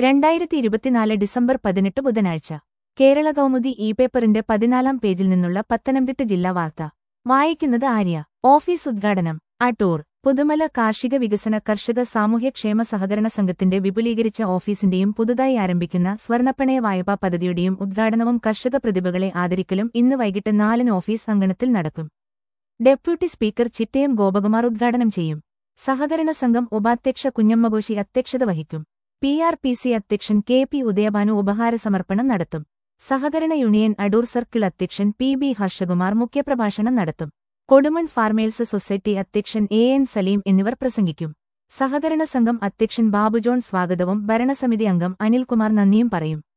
രണ്ടായിരത്തി ഇരുപത്തിനാല് ഡിസംബർ പതിനെട്ട് ബുധനാഴ്ച കേരള കൗമുദി ഇ പേപ്പറിന്റെ പതിനാലാം പേജിൽ നിന്നുള്ള പത്തനംതിട്ട ജില്ലാ വാർത്ത വായിക്കുന്നത് ആര്യ ഓഫീസ് ഉദ്ഘാടനം അടൂർ പുതുമല കാർഷിക വികസന കർഷക സാമൂഹ്യക്ഷേമ സഹകരണ സംഘത്തിന്റെ വിപുലീകരിച്ച ഓഫീസിന്റെയും പുതുതായി ആരംഭിക്കുന്ന സ്വർണ്ണപ്പണയ വായ്പാ പദ്ധതിയുടെയും ഉദ്ഘാടനവും കർഷക പ്രതിഭകളെ ആദരിക്കലും ഇന്ന് വൈകിട്ട് നാലിന് ഓഫീസ് അങ്കണത്തിൽ നടക്കും ഡെപ്യൂട്ടി സ്പീക്കർ ചിറ്റയം ഗോപകുമാർ ഉദ്ഘാടനം ചെയ്യും സഹകരണ സംഘം ഉപാധ്യക്ഷ കുഞ്ഞമ്മകോശി അധ്യക്ഷത വഹിക്കും പി ആർ പി സി അധ്യക്ഷൻ കെ പി ഉദയഭാനു ഉപഹാര സമർപ്പണം നടത്തും സഹകരണ യൂണിയൻ അടൂർ സർക്കിൾ അധ്യക്ഷൻ പി ബി ഹർഷകുമാർ മുഖ്യപ്രഭാഷണം നടത്തും കൊടുമൺ ഫാർമേഴ്സ് സൊസൈറ്റി അധ്യക്ഷൻ എ എൻ സലീം എന്നിവർ പ്രസംഗിക്കും സഹകരണ സംഘം അധ്യക്ഷൻ ബാബുജോൺ സ്വാഗതവും ഭരണസമിതി അംഗം അനിൽകുമാർ നന്ദിയും പറയും